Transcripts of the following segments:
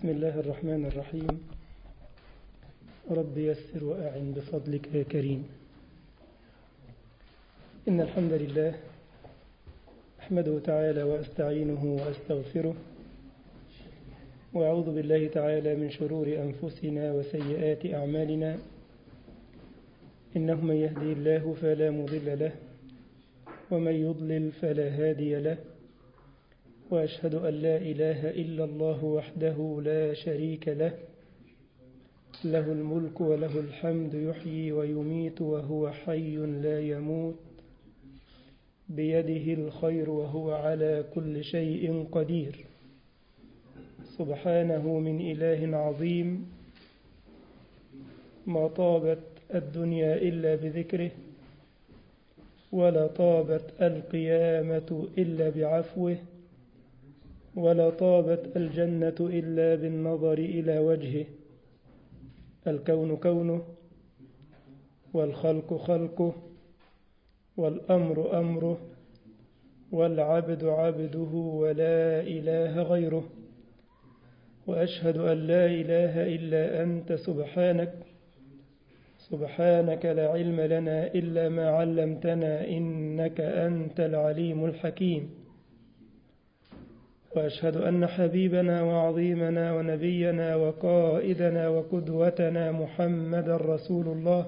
بسم الله الرحمن الرحيم رب يسر وأعن بفضلك يا كريم إن الحمد لله أحمده تعالى وأستعينه وأستغفره وأعوذ بالله تعالى من شرور أنفسنا وسيئات أعمالنا إنه من يهدي الله فلا مضل له ومن يضلل فلا هادي له وأشهد أن لا إله إلا الله وحده لا شريك له له الملك وله الحمد يحيي ويميت وهو حي لا يموت بيده الخير وهو على كل شيء قدير سبحانه من إله عظيم ما طابت الدنيا إلا بذكره ولا طابت القيامة إلا بعفوه ولا طابت الجنة إلا بالنظر إلى وجهه الكون كونه والخلق خلقه والأمر أمره والعبد عبده ولا إله غيره وأشهد أن لا إله إلا أنت سبحانك سبحانك لا علم لنا إلا ما علمتنا إنك أنت العليم الحكيم وأشهد أن حبيبنا وعظيمنا ونبينا وقائدنا وقدوتنا محمد رسول الله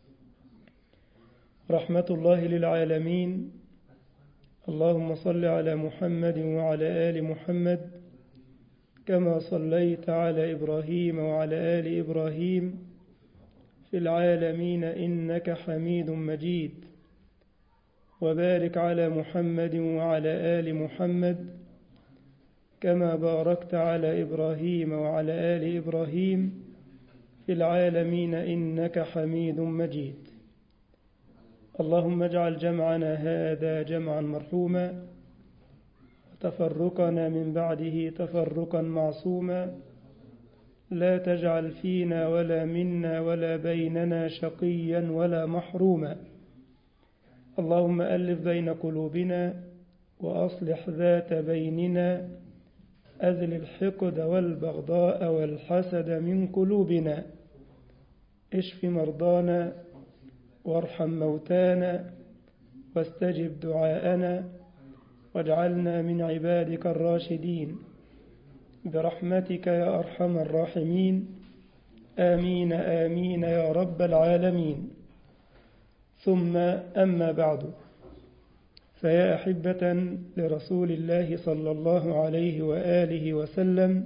رحمة الله للعالمين اللهم صل على محمد وعلى آل محمد كما صليت على إبراهيم وعلى آل إبراهيم في العالمين إنك حميد مجيد وبارك على محمد وعلى آل محمد كما باركت على إبراهيم وعلى آل إبراهيم في العالمين إنك حميد مجيد اللهم اجعل جمعنا هذا جمعا مرحوما وتفرقنا من بعده تفرقا معصوما لا تجعل فينا ولا منا ولا بيننا شقيا ولا محروما اللهم ألف بين قلوبنا وأصلح ذات بيننا أذل الحقد والبغضاء والحسد من قلوبنا اشف مرضانا وارحم موتانا واستجب دعاءنا واجعلنا من عبادك الراشدين برحمتك يا أرحم الراحمين آمين آمين يا رب العالمين ثم أما بعد فيا أحبة لرسول الله صلى الله عليه وآله وسلم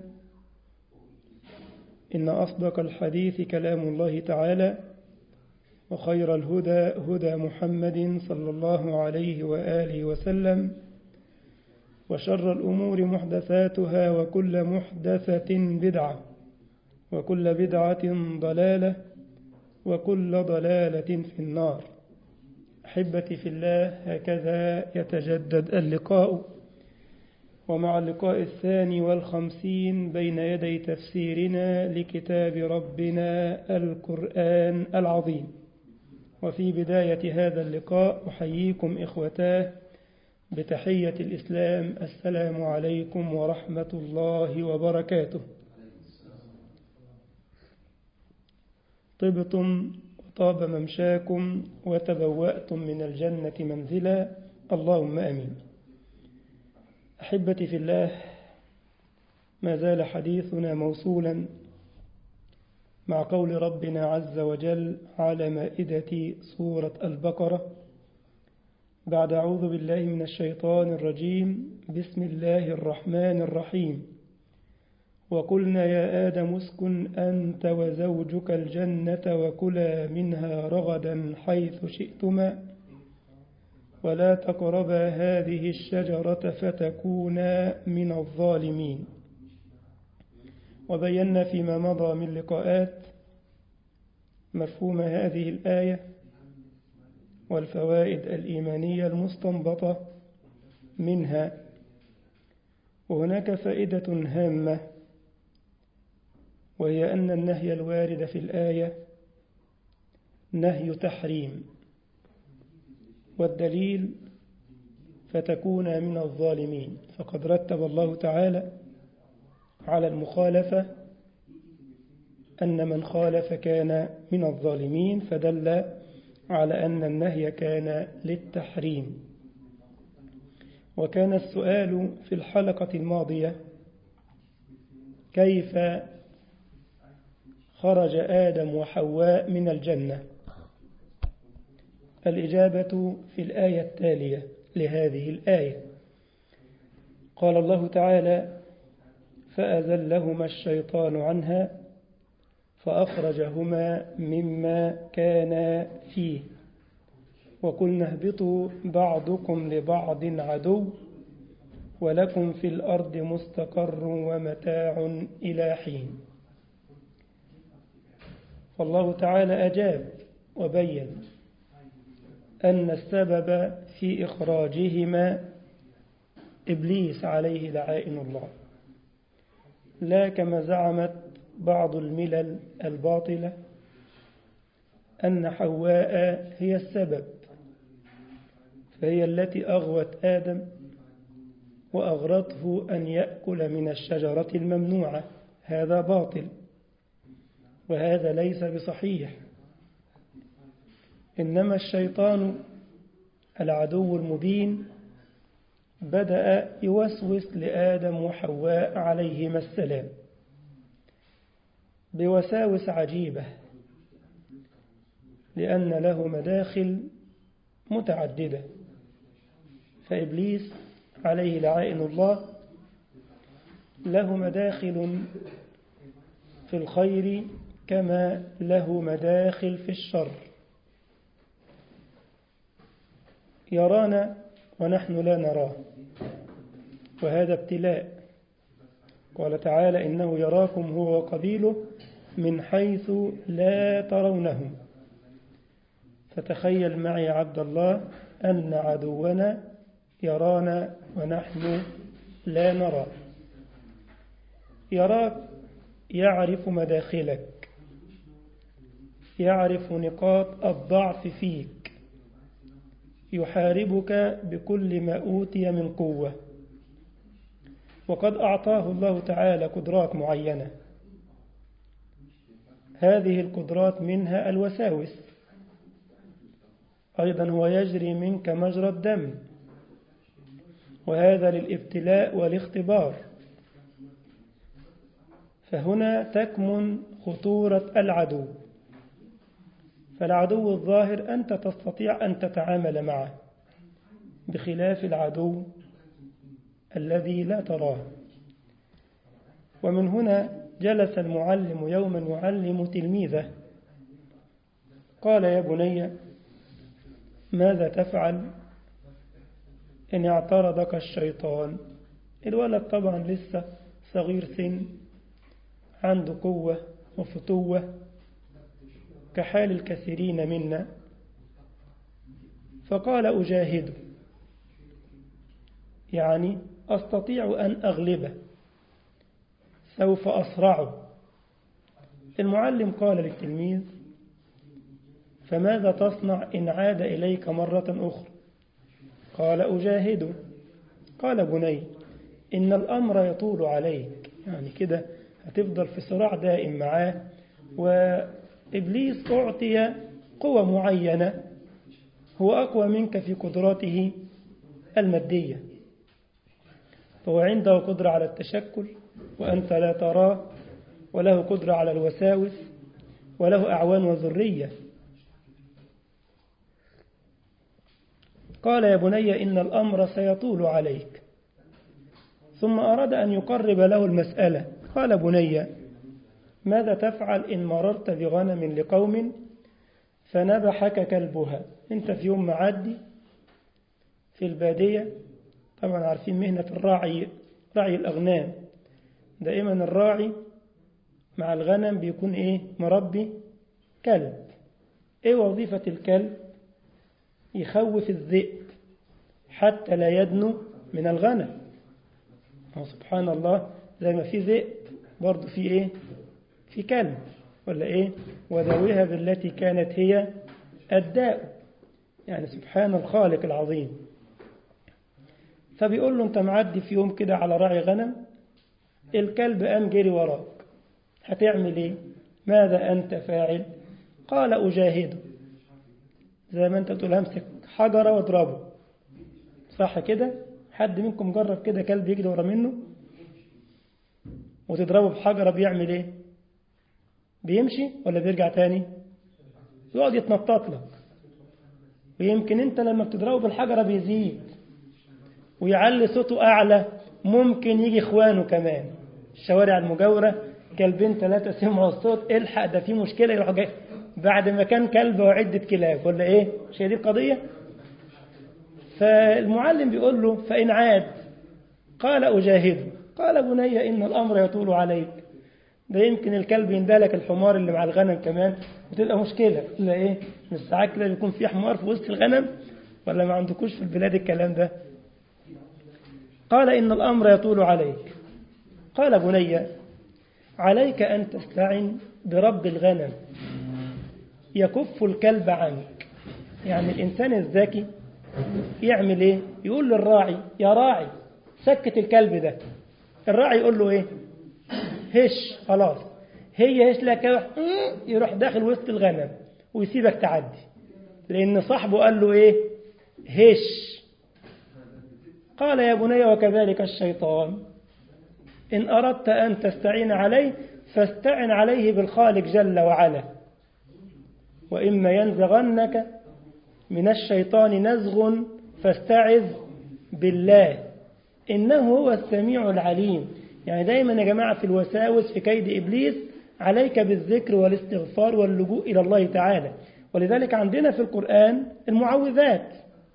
إن أصدق الحديث كلام الله تعالى وخير الهدى هدى محمد صلى الله عليه وآله وسلم وشر الأمور محدثاتها وكل محدثة بدعة وكل بدعة ضلالة وكل ضلالة في النار أحبتي في الله هكذا يتجدد اللقاء ومع اللقاء الثاني والخمسين بين يدي تفسيرنا لكتاب ربنا القرآن العظيم وفي بداية هذا اللقاء أحييكم إخوتاه بتحية الإسلام السلام عليكم ورحمة الله وبركاته طبتم وطاب ممشاكم وتبوأتم من الجنة منزلا اللهم أمين أحبتي في الله ما زال حديثنا موصولا مع قول ربنا عز وجل على مائدة سورة البقرة بعد أعوذ بالله من الشيطان الرجيم بسم الله الرحمن الرحيم وقلنا يا آدم اسكن أنت وزوجك الجنة وكلا منها رغدا حيث شئتما ولا تقربا هذه الشجرة فتكونا من الظالمين وبينا فيما مضى من لقاءات مفهوم هذه الآية والفوائد الإيمانية المستنبطة منها وهناك فائدة هامة وهي أن النهي الوارد في الآية نهي تحريم والدليل فتكون من الظالمين فقد رتب الله تعالى على المخالفة أن من خالف كان من الظالمين فدل على أن النهي كان للتحريم وكان السؤال في الحلقة الماضية كيف خرج آدم وحواء من الجنة الإجابة في الآية التالية لهذه الآية قال الله تعالى فأزلهما الشيطان عنها فأخرجهما مما كانا فيه وقلنا اهبطوا بعضكم لبعض عدو ولكم في الأرض مستقر ومتاع إلى حين فالله تعالى أجاب وبين أن السبب في إخراجهما إبليس عليه لعائن الله لا كما زعمت بعض الملل الباطلة أن حواء هي السبب فهي التي أغوت آدم وأغرته أن يأكل من الشجرة الممنوعة هذا باطل وهذا ليس بصحيح إنما الشيطان العدو المبين بدأ يوسوس لآدم وحواء عليهما السلام بوساوس عجيبة لأن له مداخل متعددة فإبليس عليه لعائن الله له مداخل في الخير كما له مداخل في الشر يرانا ونحن لا نراه وهذا ابتلاء قال تعالى إنه يراكم هو وقبيله من حيث لا ترونهم فتخيل معي عبد الله أن عدونا يرانا ونحن لا نرى يراك يعرف مداخلك يعرف نقاط الضعف فيك يحاربك بكل ما أوتي من قوة وقد أعطاه الله تعالى قدرات معينة هذه القدرات منها الوساوس أيضا هو يجري منك مجرى الدم وهذا للابتلاء والاختبار فهنا تكمن خطورة العدو فالعدو الظاهر أنت تستطيع أن تتعامل معه بخلاف العدو الذي لا تراه ومن هنا جلس المعلم يوما يعلم تلميذه قال يا بني ماذا تفعل إن اعترضك الشيطان الولد طبعا لسه صغير سن عنده قوة وفتوة كحال الكثيرين منا فقال أجاهد يعني أستطيع أن أغلبه سوف أصرعه المعلم قال للتلميذ فماذا تصنع إن عاد إليك مرة أخرى قال أجاهده قال بني إن الأمر يطول عليك يعني كده هتفضل في صراع دائم معاه وإبليس أعطي قوة معينة هو أقوى منك في قدراته المادية فهو عنده قدرة على التشكل وأنت لا تراه وله قدرة على الوساوس وله أعوان وذرية قال يا بني إن الأمر سيطول عليك ثم أراد أن يقرب له المسألة قال بني ماذا تفعل إن مررت بغنم لقوم فنبحك كلبها أنت في يوم معدي في البادية طبعا عارفين مهنة الراعي راعي الأغنام دائما الراعي مع الغنم بيكون إيه مربي كلب إيه وظيفة الكلب يخوف الذئب حتى لا يدنو من الغنم سبحان الله زي ما في ذئب برضه في إيه في كلب ولا إيه وذويها بالتي كانت هي الداء يعني سبحان الخالق العظيم فبيقول له أنت معدي في يوم كده على راعي غنم الكلب قام جري وراك هتعمل ايه ماذا أنت فاعل قال أجاهده زي ما أنت تقول همسك حجرة واضربه صح كده حد منكم جرب كده كلب يجري ورا منه وتضربه بحجرة بيعمل ايه بيمشي ولا بيرجع تاني يقعد يتنطط لك ويمكن انت لما بتضربه بالحجرة بيزيد ويعلي صوته أعلى ممكن يجي إخوانه كمان الشوارع المجاورة كلبين ثلاثة سمعوا الصوت الحق ده في مشكلة يروح جاي بعد ما كان كلب وعدة كلاب ولا إيه مش هي دي القضية فالمعلم بيقول له فإن عاد قال أجاهده قال بني إن الأمر يطول عليك ده يمكن الكلب يندالك الحمار اللي مع الغنم كمان بتبقى مشكلة ولا إيه مش ساعات كده بيكون في حمار في وسط الغنم ولا ما عندكوش في البلاد الكلام ده قال إن الأمر يطول عليك قال بني عليك أن تستعن برب الغنم يكف الكلب عنك يعني الإنسان الذكي يعمل إيه يقول للراعي يا راعي سكت الكلب ده الراعي يقول له إيه هش خلاص هي هش لك يروح داخل وسط الغنم ويسيبك تعدي لأن صاحبه قال له إيه هش قال يا بني وكذلك الشيطان إن أردت أن تستعين عليه فاستعن عليه بالخالق جل وعلا وإما ينزغنك من الشيطان نزغ فاستعذ بالله إنه هو السميع العليم يعني دايما يا جماعة في الوساوس في كيد إبليس عليك بالذكر والاستغفار واللجوء إلى الله تعالى ولذلك عندنا في القرآن المعوذات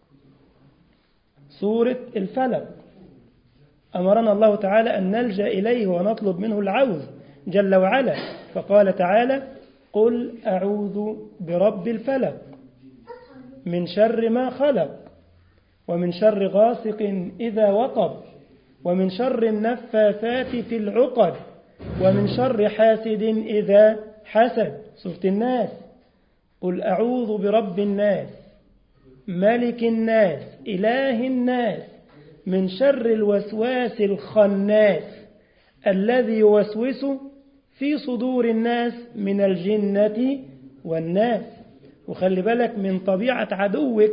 سورة الفلق أمرنا الله تعالى أن نلجأ إليه ونطلب منه العوذ جل وعلا فقال تعالى قل أعوذ برب الفلق من شر ما خلق ومن شر غاسق إذا وقب ومن شر النفاثات في العقد ومن شر حاسد إذا حسد سورة الناس قل أعوذ برب الناس ملك الناس إله الناس من شر الوسواس الخناس الذي يوسوس في صدور الناس من الجنة والناس وخلي بالك من طبيعة عدوك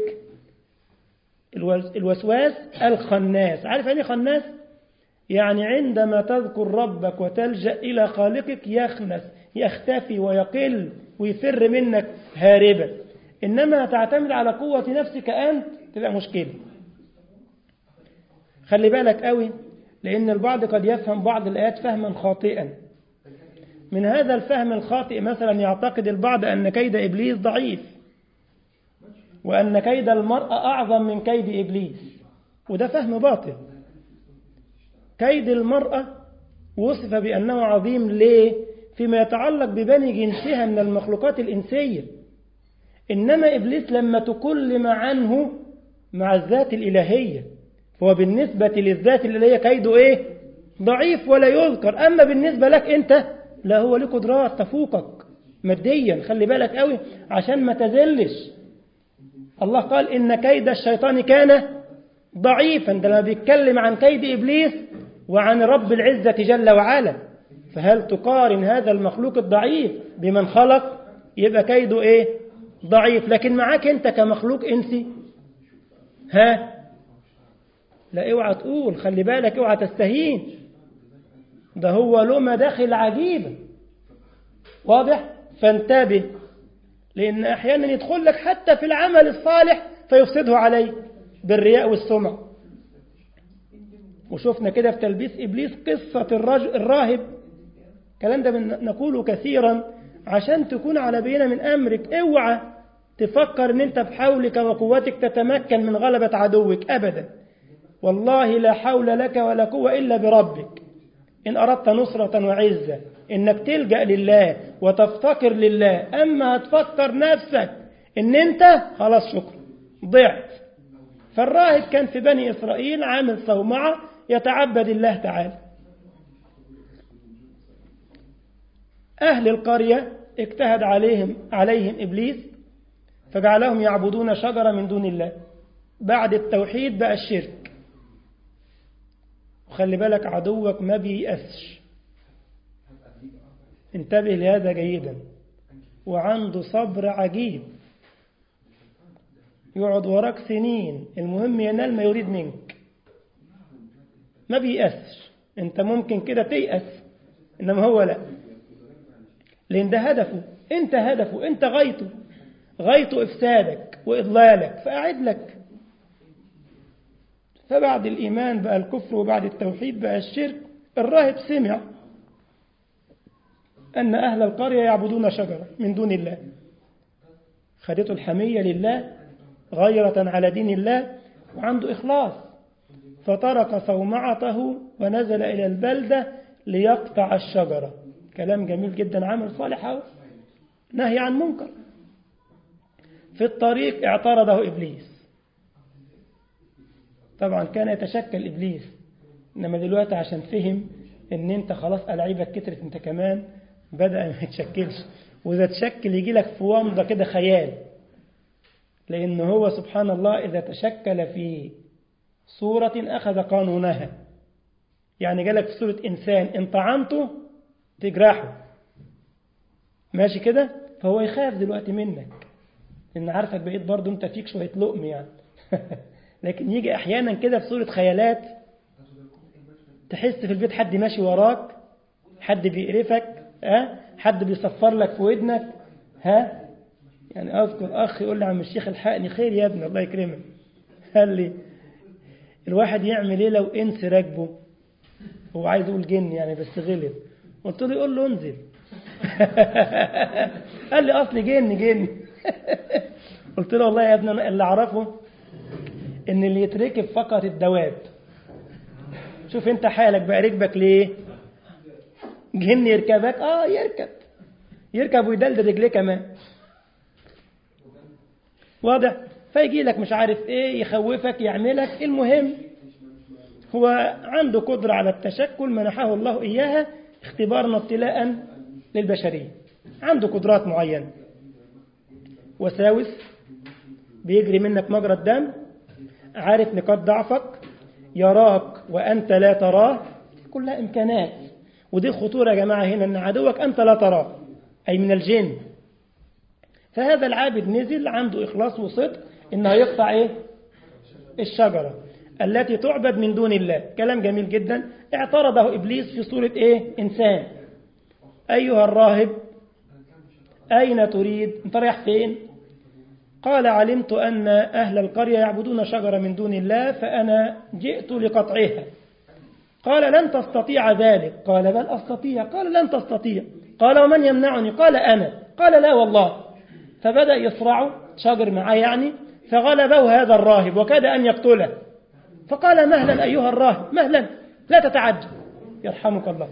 الوسواس الخناس عارف يعني خناس يعني عندما تذكر ربك وتلجأ إلى خالقك يخنس يختفي ويقل ويفر منك هاربا إنما تعتمد على قوة نفسك أنت تبقى مشكلة خلي بالك قوي لأن البعض قد يفهم بعض الآيات فهما خاطئا من هذا الفهم الخاطئ مثلا يعتقد البعض أن كيد إبليس ضعيف وأن كيد المرأة أعظم من كيد إبليس وده فهم باطل كيد المرأة وصف بأنه عظيم ليه فيما يتعلق ببني جنسها من المخلوقات الإنسية إنما إبليس لما تكلم عنه مع الذات الإلهية فهو بالنسبة للذات الإلهية كيده إيه ضعيف ولا يذكر أما بالنسبة لك أنت لا هو له قدرات تفوقك ماديا خلي بالك قوي عشان ما تزلش الله قال إن كيد الشيطان كان ضعيفا ده لما بيتكلم عن كيد إبليس وعن رب العزة جل وعلا فهل تقارن هذا المخلوق الضعيف بمن خلق يبقى كيده إيه ضعيف لكن معاك أنت كمخلوق إنسي ها لا اوعى تقول خلي بالك اوعى تستهين ده هو له مداخل عجيبة واضح فانتبه لأن أحيانا يدخل لك حتى في العمل الصالح فيفسده عليك بالرياء والسمع وشفنا كده في تلبيس إبليس قصة الرجل الراهب الكلام ده نقوله كثيرا عشان تكون على بينة من أمرك اوعى تفكر ان انت بحولك وقوتك تتمكن من غلبة عدوك أبدا والله لا حول لك ولا قوة إلا بربك إن أردت نصرة وعزة إنك تلجأ لله وتفتقر لله أما هتفكر نفسك إن أنت خلاص شكرا ضعت فالراهب كان في بني إسرائيل عامل صومعة يتعبد الله تعالى أهل القرية اجتهد عليهم عليهم إبليس فجعلهم يعبدون شجرة من دون الله بعد التوحيد بقى الشرك وخلي بالك عدوك ما بيأسش انتبه لهذا جيدا وعنده صبر عجيب يقعد وراك سنين المهم ينال ما يريد منك ما بيأسش انت ممكن كده تيأس انما هو لا لان ده هدفه انت هدفه انت غايته غايته افسادك واضلالك فاعد لك فبعد الايمان بقى الكفر وبعد التوحيد بقى الشرك الراهب سمع ان اهل القريه يعبدون شجره من دون الله خدته الحميه لله غيرة على دين الله وعنده إخلاص فترك صومعته ونزل إلى البلدة ليقطع الشجرة كلام جميل جدا عمل صالح أهو نهي عن منكر في الطريق اعترضه إبليس طبعا كان يتشكل إبليس إنما دلوقتي عشان فهم إن أنت خلاص ألعيبك كترت أنت كمان بدأ ما يتشكلش وإذا تشكل يجي لك في ومضة كده خيال لأن هو سبحان الله إذا تشكل في صورة أخذ قانونها يعني جالك في صورة إنسان إن طعنته تجرحه ماشي كده فهو يخاف دلوقتي منك لأن عارفك بقيت برضه أنت فيك شوية لقم يعني لكن يجي أحيانا كده في صورة خيالات تحس في البيت حد ماشي وراك حد بيقرفك ها حد بيصفر لك في ودنك ها يعني أذكر أخ يقول لي عم الشيخ الحقني خير يا ابني الله يكرمك قال لي الواحد يعمل ايه لو انس راكبه هو عايز يقول جن يعني بس غلب قلت له يقول له انزل قال لي اصلي جن جن قلت له والله يا ابني أنا اللي اعرفه ان اللي يتركب فقط الدواب شوف انت حالك بقى ركبك ليه جن يركبك اه يركب يركب ويدلدل رجليه كمان واضح فيجي لك مش عارف ايه يخوفك يعملك المهم هو عنده قدرة على التشكل منحه الله إياها اختبارا ابتلاء للبشرية عنده قدرات معينة وساوس بيجري منك مجرى الدم عارف نقاط ضعفك يراك وأنت لا تراه كلها إمكانات ودي الخطورة يا جماعة هنا أن عدوك أنت لا تراه أي من الجن فهذا العابد نزل عنده إخلاص وصدق إنه يقطع إيه؟ الشجرة التي تعبد من دون الله كلام جميل جدا اعترضه إبليس في صورة إيه؟ إنسان أيها الراهب أين تريد أنت رايح فين قال علمت أن أهل القرية يعبدون شجرة من دون الله فأنا جئت لقطعها قال لن تستطيع ذلك قال بل أستطيع قال لن تستطيع قال ومن يمنعني قال أنا قال لا والله فبدأ يصرع شجر معاه يعني فغلبه هذا الراهب وكاد أن يقتله فقال مهلا أيها الراهب مهلا لا تتعجب يرحمك الله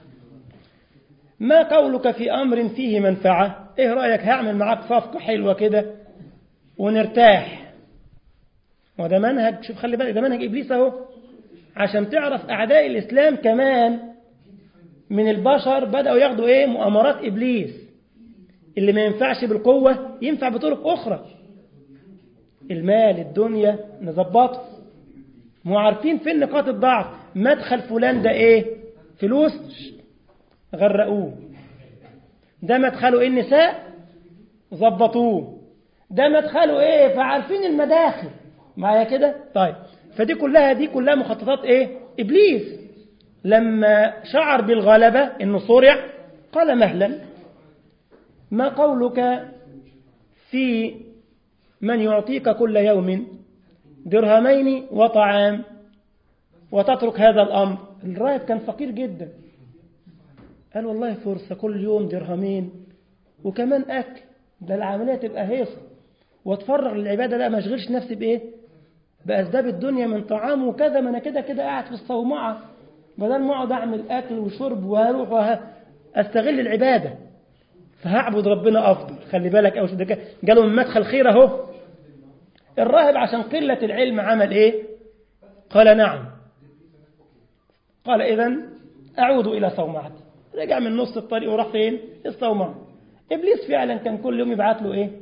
ما قولك في أمر فيه منفعة إيه رأيك هعمل معاك صفقة حلوة كده ونرتاح وده منهج شوف خلي بالك ده منهج إبليس أهو عشان تعرف أعداء الإسلام كمان من البشر بدأوا ياخدوا إيه مؤامرات إبليس اللي ما ينفعش بالقوة ينفع بطرق أخرى المال الدنيا نظبطه مو عارفين فين نقاط الضعف مدخل فلان ده ايه فلوس غرقوه ده مدخله ايه النساء ظبطوه ده مدخله ايه فعارفين المداخل معايا كده طيب فدي كلها دي كلها مخططات ايه ابليس لما شعر بالغلبة انه صرع قال مهلا ما قولك في من يعطيك كل يوم درهمين وطعام وتترك هذا الأمر الراهب كان فقير جدا قال والله فرصة كل يوم درهمين وكمان أكل ده العملية تبقى هيصة واتفرغ للعبادة لا ما اشغلش نفسي بإيه بأسباب الدنيا من طعام وكذا ما أنا كده كده قاعد في الصومعة بدل ما أقعد أعمل أكل وشرب وهروح وه... أستغل العبادة فهعبد ربنا أفضل خلي بالك أو ده قالوا من مدخل خير أهو الراهب عشان قلة العلم عمل إيه قال نعم قال إذا أعود إلى صومعتي رجع من نص الطريق وراح فين الصومعة إبليس فعلا كان كل يوم يبعت له إيه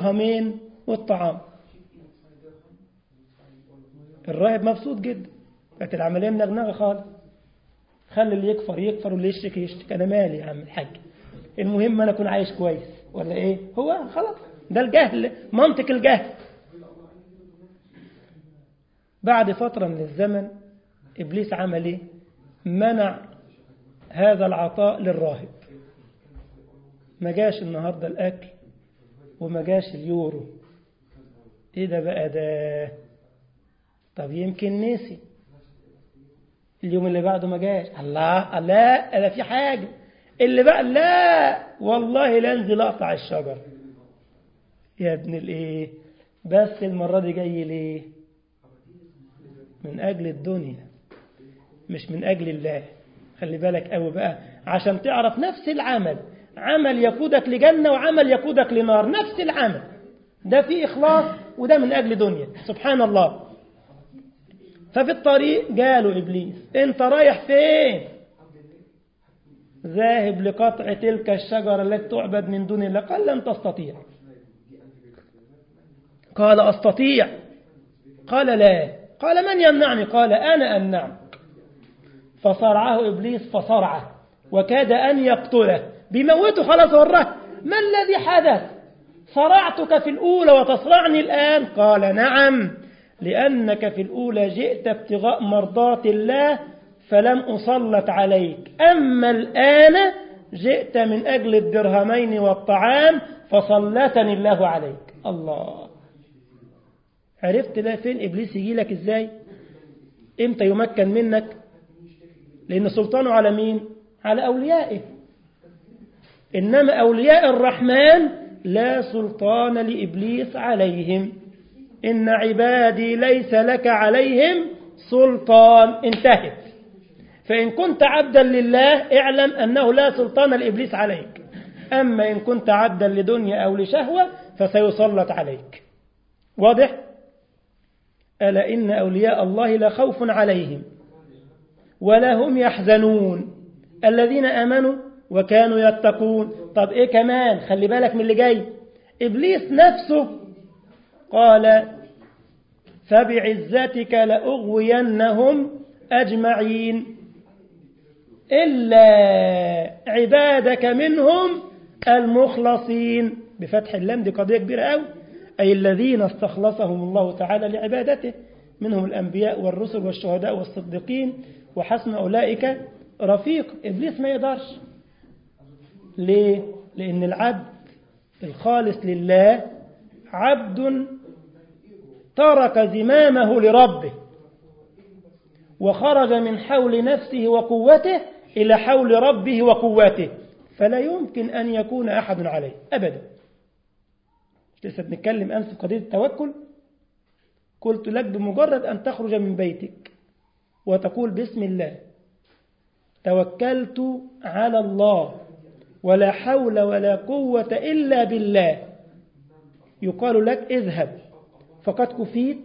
الدرهمين والطعام الراهب مبسوط جدا بقت العملية منغنغة خالص خلي اللي يكفر يكفر واللي يشرك يشرك أنا مالي يا عم الحاج المهم أنا أكون عايش كويس ولا إيه هو خلاص ده الجهل منطق الجهل بعد فترة من الزمن إبليس عمل إيه منع هذا العطاء للراهب ما جاش النهاردة الأكل وما جاش اليورو إيه ده بقى ده طب يمكن نسي اليوم اللي بعده ما جاش الله لا ده في حاجة اللي بقى لا والله لا انزل اقطع الشجر يا ابن الايه بس المرة دي جاي ليه من أجل الدنيا مش من أجل الله خلي بالك قوي بقى عشان تعرف نفس العمل عمل يقودك لجنة وعمل يقودك لنار نفس العمل ده فيه إخلاص وده من أجل دنيا سبحان الله ففي الطريق جاله إبليس أنت رايح فين ذاهب لقطع تلك الشجرة التي تعبد من دون الله قال لن تستطيع قال أستطيع قال لا قال من يمنعني قال أنا أمنعك فصرعه إبليس فصرعه وكاد أن يقتله بيموته خلاص وراه ما الذي حدث صرعتك في الأولى وتصرعني الآن قال نعم لأنك في الأولى جئت ابتغاء مرضات الله فلم أسلط عليك أما الآن جئت من أجل الدرهمين والطعام فسلطني الله عليك الله عرفت لا فين إبليس يجي لك إزاي إمتى يمكن منك لأن سلطانه على مين على أوليائه إنما أولياء الرحمن لا سلطان لإبليس عليهم إن عبادي ليس لك عليهم سلطان انتهت فإن كنت عبدا لله اعلم أنه لا سلطان لإبليس عليك أما إن كنت عبدا لدنيا أو لشهوة فسيسلط عليك واضح؟ ألا إن أولياء الله لا خوف عليهم ولا هم يحزنون الذين آمنوا وكانوا يتقون طب إيه كمان خلي بالك من اللي جاي إبليس نفسه قال فبعزتك لأغوينهم أجمعين إلا عبادك منهم المخلصين بفتح اللام دي قضية كبيرة أوي أي الذين استخلصهم الله تعالى لعبادته منهم الأنبياء والرسل والشهداء والصديقين وحسن أولئك رفيق إبليس ما يقدرش ليه؟ لأن العبد الخالص لله عبد ترك زمامه لربه وخرج من حول نفسه وقوته إلى حول ربه وقوته فلا يمكن أن يكون أحد عليه أبدا لسه بنتكلم أمس في قضية التوكل قلت لك بمجرد أن تخرج من بيتك وتقول بسم الله توكلت على الله ولا حول ولا قوة إلا بالله يقال لك اذهب فقد كفيت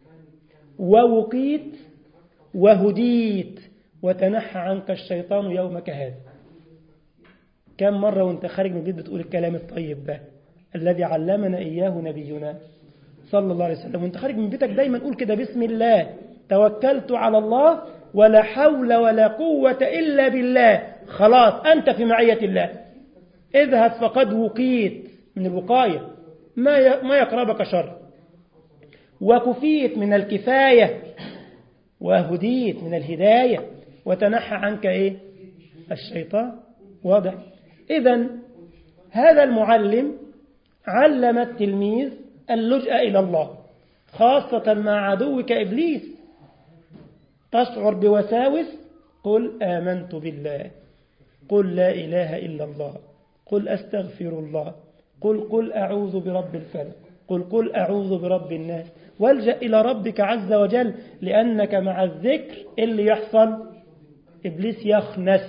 ووقيت وهديت وتنحى عنك الشيطان يومك هذا كم مرة وانت خارج من البيت بتقول الكلام الطيب ده الذي علمنا إياه نبينا صلى الله عليه وسلم وانت خارج من بيتك دايما قول كده بسم الله توكلت على الله ولا حول ولا قوة إلا بالله خلاص أنت في معية الله اذهب فقد وقيت من الوقاية ما ما يقربك شر وكفيت من الكفاية وهديت من الهداية وتنحى عنك إيه الشيطان واضح إذا هذا المعلم علم التلميذ اللجأ إلى الله خاصة مع عدوك إبليس تشعر بوساوس قل آمنت بالله قل لا إله إلا الله قل أستغفر الله قل قل أعوذ برب الفلق قل قل أعوذ برب الناس والجأ إلى ربك عز وجل لأنك مع الذكر اللي يحصل إبليس يخنس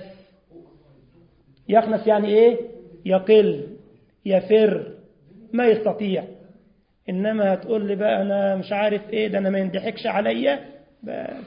يخنس يعني إيه يقل يفر ما يستطيع إنما هتقول لي بقى أنا مش عارف إيه ده أنا ما يندحكش عليا بس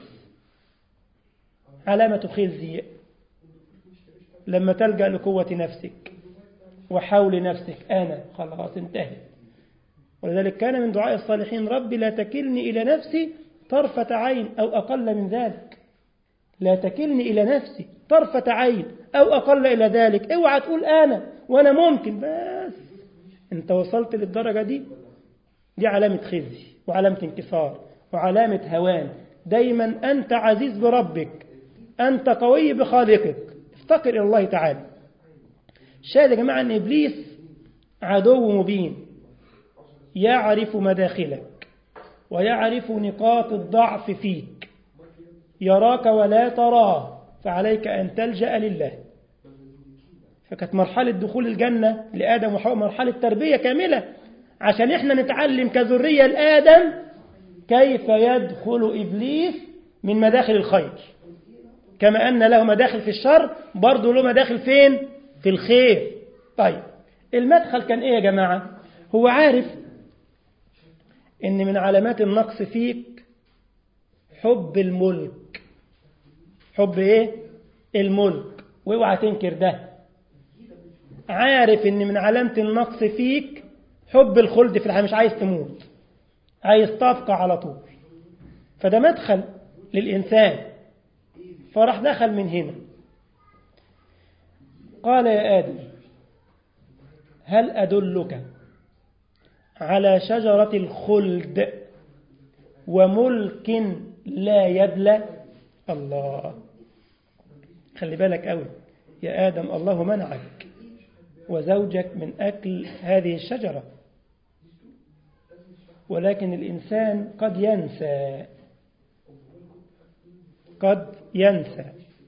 علامة خزي لما تلجأ لقوة نفسك وحول نفسك أنا خلاص انتهت ولذلك كان من دعاء الصالحين ربي لا تكلني إلى نفسي طرفة عين أو أقل من ذلك لا تكلني إلى نفسي طرفة عين أو أقل إلى ذلك اوعى تقول أنا وأنا ممكن بس أنت وصلت للدرجة دي دي علامة خزي وعلامة انكسار وعلامة هوان دايما أنت عزيز بربك أنت قوي بخالقك افتقر إلى الله تعالى شاهد يا جماعة أن إبليس عدو مبين يعرف مداخلك ويعرف نقاط الضعف فيك يراك ولا تراه فعليك أن تلجأ لله فكانت مرحلة دخول الجنة لآدم وحواء مرحلة تربية كاملة عشان احنا نتعلم كذرية لآدم كيف يدخل إبليس من مداخل الخير كما أن له مداخل في الشر برضه له مداخل فين في الخير طيب المدخل كان ايه يا جماعة هو عارف ان من علامات النقص فيك حب الملك حب ايه الملك واوعى تنكر ده عارف ان من علامة النقص فيك حب الخلد في الحياة مش عايز تموت عايز تبقى على طول فده مدخل للإنسان فراح دخل من هنا قال يا آدم هل أدلك على شجرة الخلد وملك لا يبلى الله خلي بالك قوي يا آدم الله منعك وزوجك من أكل هذه الشجرة ولكن الإنسان قد ينسى قد ينسى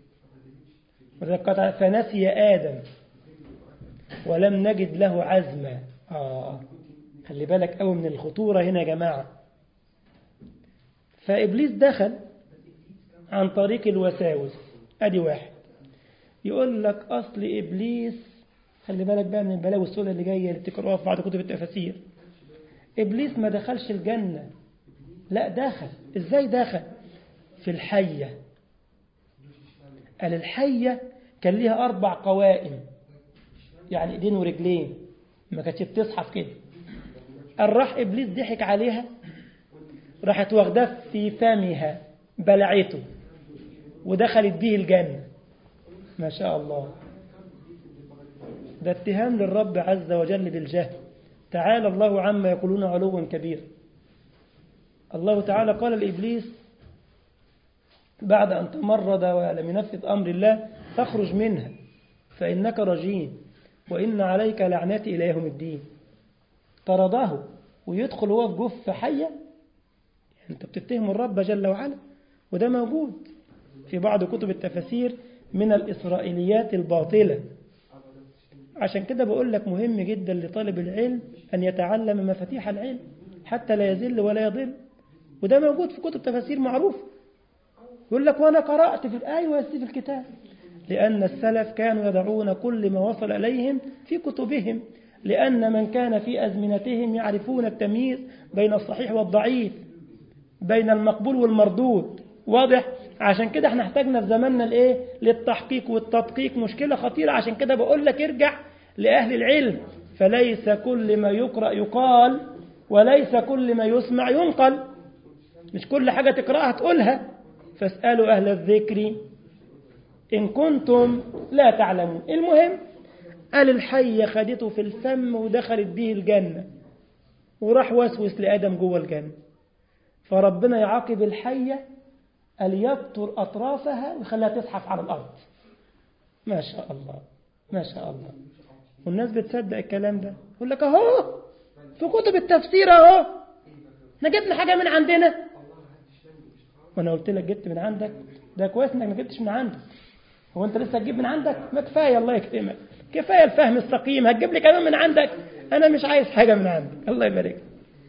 قد فنسي آدم ولم نجد له عزما آه خلي بالك قوي من الخطورة هنا يا جماعة فإبليس دخل عن طريق الوساوس أدي واحد يقول لك أصل إبليس خلي بالك بقى من البلاوي السوداء اللي جاية اللي بتقراها في بعض كتب التفاسير إبليس ما دخلش الجنة لا دخل إزاي دخل في الحية قال الحية كان ليها أربع قوائم يعني إيدين ورجلين ما كانتش بتصحف كده قال راح إبليس ضحك عليها راحت واخداه في فمها بلعته ودخلت به الجنة ما شاء الله ده اتهام للرب عز وجل بالجهل تعالى الله عما يقولون علوا كبيرا الله تعالى قال لإبليس بعد أن تمرد ولم ينفذ أمر الله تخرج منها فإنك رجيم وإن عليك لعنتي إلى يوم الدين طرده ويدخل هو في جف حية أنت بتتهم الرب جل وعلا وده موجود في بعض كتب التفاسير من الإسرائيليات الباطلة عشان كده بقول لك مهم جدا لطالب العلم أن يتعلم مفاتيح العلم حتى لا يزل ولا يضل وده موجود في كتب تفاسير معروف يقول لك وأنا قرأت في الآية ويسي في الكتاب لأن السلف كانوا يضعون كل ما وصل إليهم في كتبهم لأن من كان في أزمنتهم يعرفون التمييز بين الصحيح والضعيف بين المقبول والمردود واضح عشان كده احنا احتاجنا في زماننا الايه للتحقيق والتدقيق مشكلة خطيرة عشان كده بقول لك ارجع لأهل العلم فليس كل ما يقرأ يقال وليس كل ما يسمع ينقل مش كل حاجة تقرأها تقولها فاسألوا أهل الذكر إن كنتم لا تعلمون المهم قال الحية خدته في الفم ودخلت به الجنة وراح وسوس لآدم جوه الجنة فربنا يعاقب الحية قال يبتر أطرافها ويخليها تزحف على الأرض ما شاء الله ما شاء الله والناس بتصدق الكلام ده يقول لك أهو في كتب التفسير أهو احنا جبنا حاجة من عندنا وأنا قلت لك جبت من عندك ده كويس إنك ما جبتش من عندك هو أنت لسه تجيب من عندك ما كفاية الله يكرمك كفاية الفهم السقيم هتجيب لي كمان من عندك أنا مش عايز حاجة من عندك الله يبارك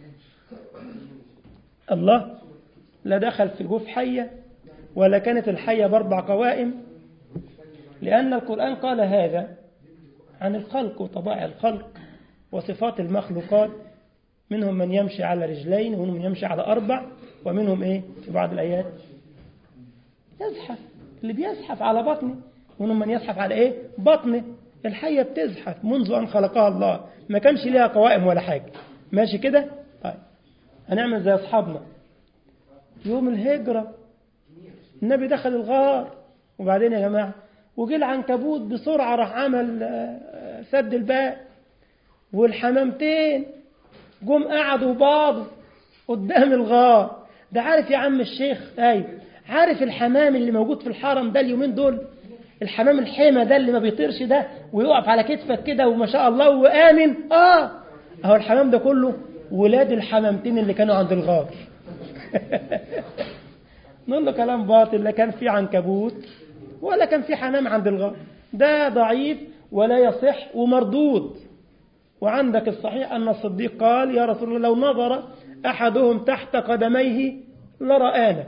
الله لا دخل في جوف حية ولا كانت الحية بأربع قوائم لأن القرآن قال هذا عن الخلق وطبائع الخلق وصفات المخلوقات منهم من يمشي على رجلين ومنهم من يمشي على أربع ومنهم إيه في بعض الآيات يزحف اللي بيزحف على بطنه ومنهم من يزحف على إيه بطنه الحية بتزحف منذ أن خلقها الله ما كانش ليها قوائم ولا حاجة ماشي كده طيب هنعمل زي أصحابنا يوم الهجرة النبي دخل الغار وبعدين يا جماعة وجه العنكبوت بسرعة راح عمل سد الباب والحمامتين جم قعدوا بعض قدام الغار ده عارف يا عم الشيخ ايوه عارف الحمام اللي موجود في الحرم ده اليومين دول الحمام الحمى ده اللي ما بيطيرش ده ويقف على كتفك كده وما شاء الله وآمن اه اهو الحمام ده كله ولاد الحمامتين اللي كانوا عند الغار نقول له كلام باطل لا كان في عنكبوت ولا كان في حمام عند الغار ده ضعيف ولا يصح ومردود وعندك الصحيح أن الصديق قال يا رسول الله لو نظر أحدهم تحت قدميه لرآنا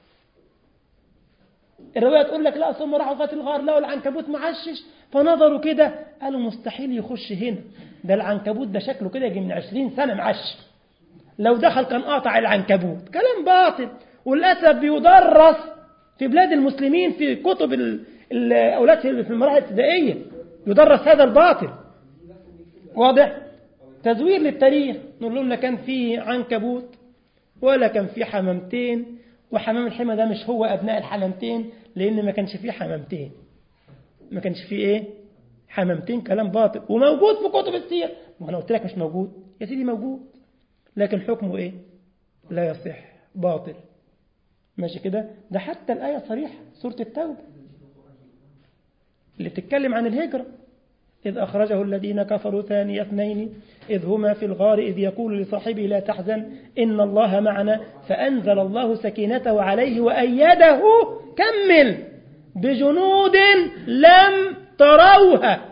الرواية تقول لك لا ثم راحوا فات الغار لقوا العنكبوت معشش فنظروا كده قالوا مستحيل يخش هنا ده العنكبوت ده شكله كده يجي من عشرين سنة معش لو دخل كان قاطع العنكبوت كلام باطل وللأسف بيدرس في بلاد المسلمين في كتب الأولاد في المراحل الابتدائية يدرس هذا الباطل واضح تزوير للتاريخ نقول لهم لا كان في عنكبوت ولا كان في حمامتين وحمام الحمى ده مش هو أبناء الحمامتين لأن ما كانش فيه حمامتين ما كانش فيه إيه حمامتين كلام باطل وموجود في كتب السير وأنا قلت لك مش موجود يا سيدي موجود لكن حكمه إيه لا يصح باطل ماشي كده ده حتى الآية صريحة سورة التوبة اللي بتتكلم عن الهجرة إذ أخرجه الذين كفروا ثاني اثنين إذ هما في الغار إذ يقول لصاحبه لا تحزن إن الله معنا فأنزل الله سكينته عليه وأيده كمل بجنود لم تروها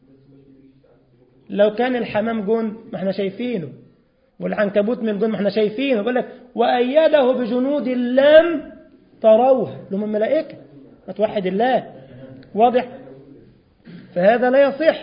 لو كان الحمام جند ما احنا شايفينه والعنكبوت من جند ما احنا شايفينه يقول لك وأيده بجنود لم تروها لهم الملائكة توحد الله واضح فهذا لا يصح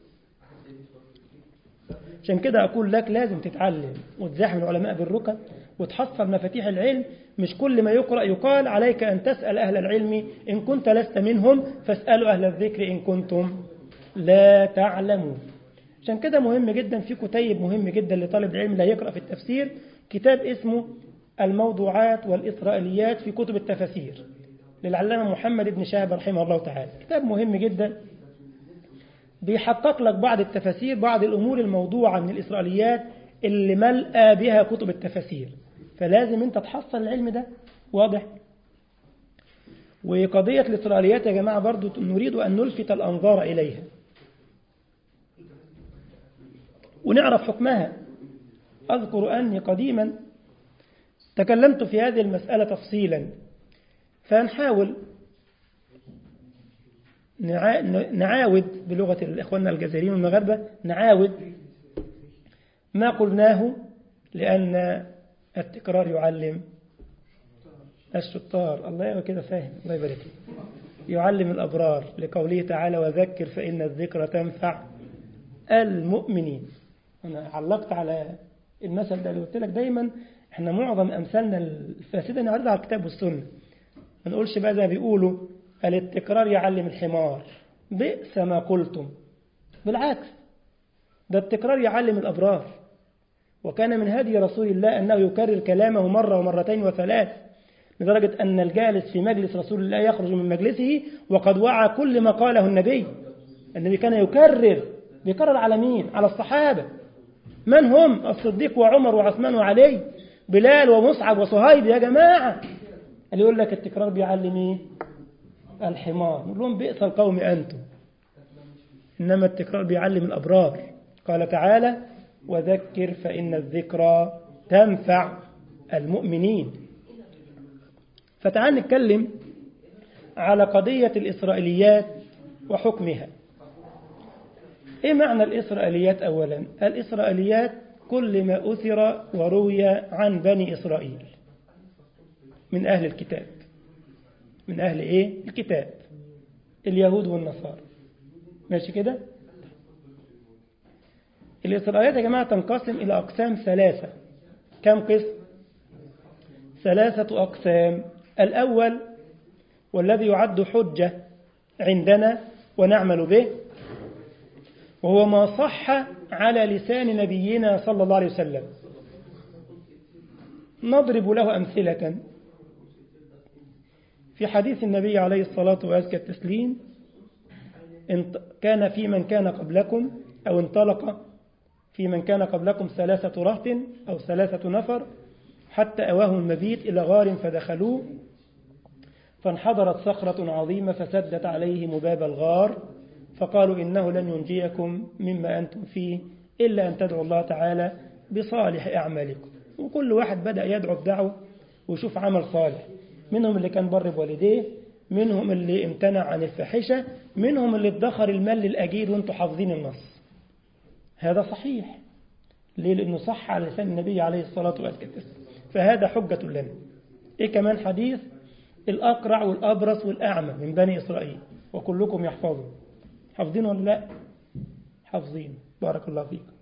عشان كده أقول لك لازم تتعلم وتزاحم العلماء بالركب وتحصل مفاتيح العلم مش كل ما يقرأ يقال عليك أن تسأل أهل العلم إن كنت لست منهم فاسألوا أهل الذكر إن كنتم لا تعلمون عشان كده مهم جدا في كتيب مهم جدا لطالب العلم لا يقرأ في التفسير كتاب اسمه الموضوعات والإسرائيليات في كتب التفاسير للعلامة محمد بن شهاب رحمه الله تعالى كتاب مهم جدا بيحقق لك بعض التفاسير بعض الأمور الموضوعة من الإسرائيليات اللي ملأى بها كتب التفاسير فلازم انت تحصل العلم ده واضح وقضية الإسرائيليات يا جماعة برضو نريد أن نلفت الأنظار إليها ونعرف حكمها أذكر أني قديما تكلمت في هذه المسألة تفصيلا فنحاول نعاود بلغة إخواننا الجزائريين والمغاربة نعاود ما قلناه لأن التكرار يعلم الشطار الله يبقى كده فاهم الله يبارك يعلم الأبرار لقوله تعالى وذكر فإن الذكرى تنفع المؤمنين أنا علقت على المثل ده اللي قلت لك دايما احنا معظم أمثالنا الفاسدة نعرضها على الكتاب والسنة ما نقولش بقى زي ما بيقولوا التكرار يعلم الحمار بئس ما قلتم بالعكس ده التكرار يعلم الأبرار وكان من هدي رسول الله أنه يكرر كلامه مرة ومرتين وثلاث لدرجة أن الجالس في مجلس رسول الله يخرج من مجلسه وقد وعى كل ما قاله النبي النبي كان يكرر بيكرر على مين؟ على الصحابة من هم؟ الصديق وعمر وعثمان وعلي بلال ومصعب وصهيب يا جماعة اللي يقول لك التكرار بيعلم ايه؟ الحمار نقول لهم بئس القوم أنتم إنما التكرار بيعلم الأبرار قال تعالى وذكر فإن الذكرى تنفع المؤمنين فتعال نتكلم على قضية الإسرائيليات وحكمها إيه معنى الإسرائيليات أولا الإسرائيليات كل ما أثر وروي عن بني إسرائيل من أهل الكتاب من أهل إيه الكتاب اليهود والنصارى ماشي كده الإسرائيليات يا جماعة تنقسم إلى أقسام ثلاثة كم قسم ثلاثة أقسام الأول والذي يعد حجة عندنا ونعمل به وهو ما صح على لسان نبينا صلى الله عليه وسلم نضرب له أمثلة في حديث النبي عليه الصلاة وأزكى التسليم كان في من كان قبلكم أو انطلق في من كان قبلكم ثلاثة رهط أو ثلاثة نفر حتى أواهم المبيت إلى غار فدخلوه فانحدرت صخرة عظيمة فسدت عليهم باب الغار فقالوا إنه لن ينجيكم مما أنتم فيه إلا أن تدعوا الله تعالى بصالح أعمالكم وكل واحد بدأ يدعو بدعوة ويشوف عمل صالح منهم اللي كان بر بوالديه منهم اللي امتنع عن الفاحشة منهم اللي ادخر المال للأجير وانتم حافظين النص هذا صحيح ليه لأنه صح على لسان النبي عليه الصلاة والسلام فهذا حجة لنا إيه كمان حديث الأقرع والأبرص والأعمى من بني إسرائيل وكلكم يحفظه حافظين ولا لا حافظين بارك الله فيكم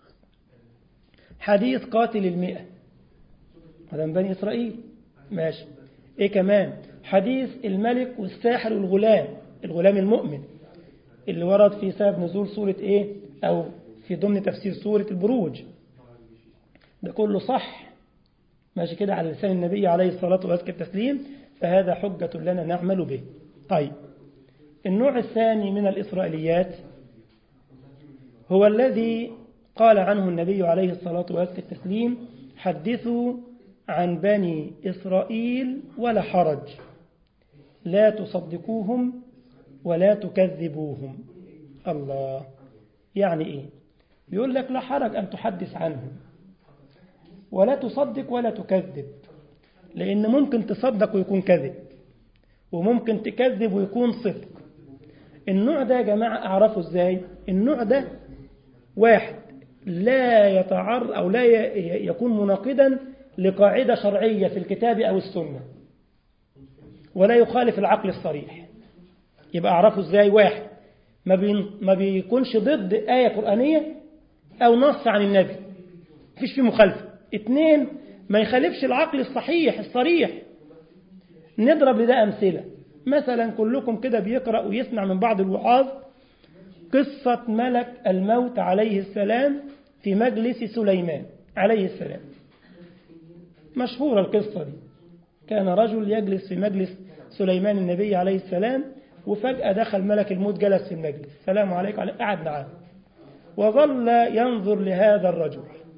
حديث قاتل المئة هذا من بني إسرائيل ماشي إيه كمان حديث الملك والساحر والغلام الغلام المؤمن اللي ورد في سبب نزول سورة إيه أو في ضمن تفسير سورة البروج ده كله صح ماشي كده على لسان النبي عليه الصلاة والسلام التسليم فهذا حجة لنا نعمل به طيب النوع الثاني من الإسرائيليات هو الذي قال عنه النبي عليه الصلاة والسلام التسليم حدثوا عن بني إسرائيل ولا حرج لا تصدقوهم ولا تكذبوهم الله يعني إيه بيقول لك لا حرج أن تحدث عنهم ولا تصدق ولا تكذب لأن ممكن تصدق ويكون كذب وممكن تكذب ويكون صدق النوع ده يا جماعة أعرفه إزاي النوع ده واحد لا يتعر أو لا يكون مناقضا لقاعدة شرعية في الكتاب أو السنة ولا يخالف العقل الصريح يبقى أعرفه إزاي واحد ما, بي ما بيكونش ضد آية قرآنية أو نص عن النبي مفيش فيه مخالفة اثنين ما يخالفش العقل الصحيح الصريح نضرب لده أمثلة مثلا كلكم كده بيقرأ ويسمع من بعض الوعاظ قصة ملك الموت عليه السلام في مجلس سليمان عليه السلام مشهورة القصة دي كان رجل يجلس في مجلس سليمان النبي عليه السلام وفجأة دخل ملك الموت جلس في المجلس السلام عليكم قعد معاه وظل ينظر لهذا الرجل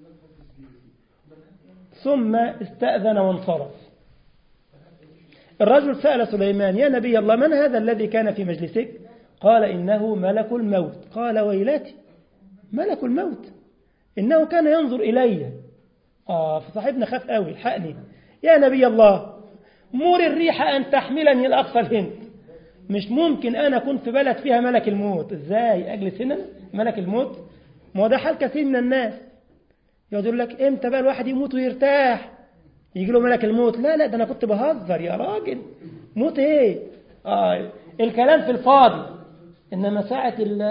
ثم استأذن وانصرف الرجل سأل سليمان يا نبي الله من هذا الذي كان في مجلسك قال إنه ملك الموت قال ويلتي ملك الموت إنه كان ينظر إلي آه فصاحبنا خاف قوي الحقني يا نبي الله مور الريح أن تحملني الأقصى الهند مش ممكن أنا كنت في بلد فيها ملك الموت إزاي أجلس هنا ملك الموت ما هو ده حال كثير من الناس يقول لك امتى بقى الواحد يموت ويرتاح يجي له ملك الموت لا لا ده انا كنت بهزر يا راجل موت ايه آه الكلام في الفاضي انما ساعة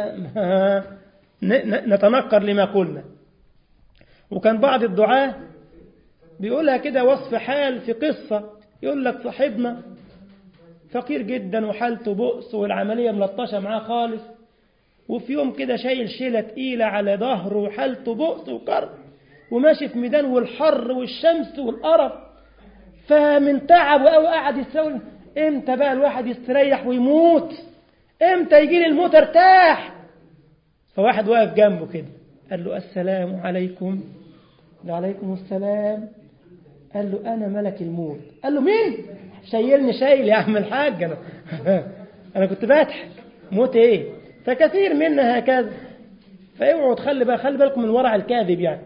نتنكر لما قلنا وكان بعض الدعاة بيقولها كده وصف حال في قصة يقول لك صاحبنا فقير جدا وحالته بؤس والعملية ملطشة معاه خالص وفي يوم كده شايل شيلة تقيلة على ظهره وحالته بؤس وكرب وماشي في ميدان والحر والشمس والقرف فمن تعبه قوي قاعد يسوي امتى بقى الواحد يستريح ويموت امتى يجي لي الموت ارتاح فواحد واقف جنبه كده قال له السلام عليكم وعليكم السلام قال له انا ملك الموت قال له مين شايلني شايل يا عم الحاج انا انا كنت بضحك موت ايه فكثير منا هكذا فاوعوا تخلي بقى خلي بالكم من ورع الكاذب يعني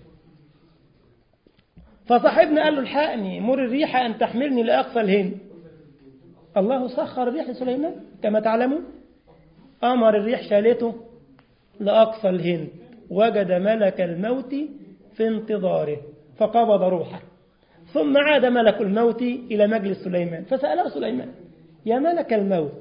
فصاحبنا قال له الحقني مر الريح أن تحملني لأقصى الهند الله سخر الريح لسليمان كما تعلمون أمر الريح شالته لأقصى الهند وجد ملك الموت في انتظاره فقبض روحه ثم عاد ملك الموت إلى مجلس سليمان فسأله سليمان يا ملك الموت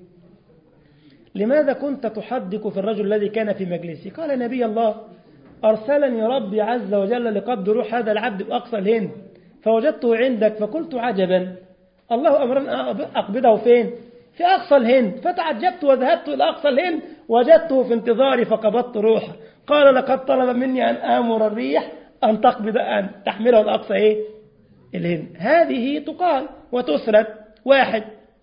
لماذا كنت تحدق في الرجل الذي كان في مجلسي قال نبي الله أرسلني ربي عز وجل لقبض روح هذا العبد بأقصى الهند فوجدته عندك فقلت عجبا الله أمرنا أقبضه فين في أقصى الهند فتعجبت وذهبت إلى أقصى الهند وجدته في انتظاري فقبضت روحه قال لقد طلب مني أن آمر الريح أن تقبض أن تحمله الأقصى إيه الهند هذه تقال وتسرد واحد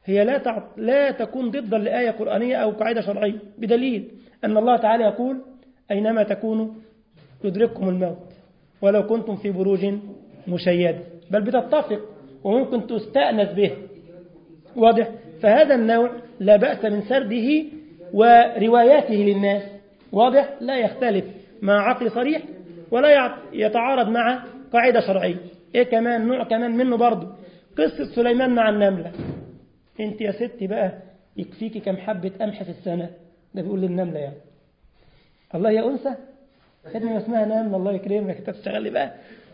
هي لا تع... لا تكون ضدا لآية قرآنية أو قاعدة شرعية بدليل أن الله تعالى يقول أينما تكونوا يدرككم الموت ولو كنتم في بروج مشيدة بل بتتفق وممكن تستأنس به واضح فهذا النوع لا بأس من سرده ورواياته للناس واضح لا يختلف مع عقل صريح ولا يتعارض مع قاعدة شرعية ايه كمان نوع كمان منه برضه قصة سليمان مع النملة انت يا ستي بقى يكفيكي كم حبة قمح في السنة ده بيقول للنملة يعني الله يا أنثى خدمة اسمها نملة الله يكرمك انت تشتغلي بقى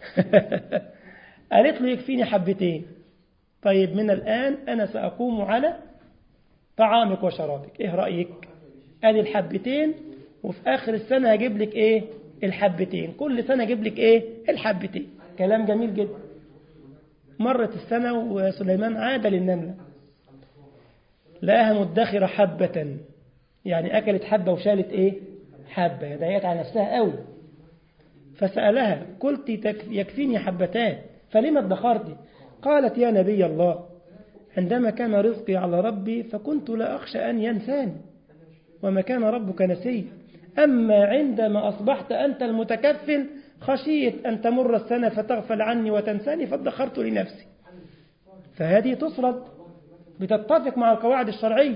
قالت له يكفيني حبتين طيب من الآن أنا سأقوم على طعامك وشرابك إيه رأيك أدي الحبتين وفي آخر السنة هجيب لك إيه الحبتين كل سنة أجيب لك إيه الحبتين كلام جميل جدا مرت السنة وسليمان عاد للنملة لقاها مدخرة حبة يعني أكلت حبة وشالت إيه حبة ضايقت على نفسها قوي فسألها قلت يكفيني حبتان فلما ادخرتي قالت يا نبي الله عندما كان رزقي على ربي فكنت لا أخشى أن ينساني وما كان ربك نسي أما عندما أصبحت أنت المتكفل خشيت أن تمر السنة فتغفل عني وتنساني فادخرت لنفسي فهذه تصرد بتتفق مع القواعد الشرعية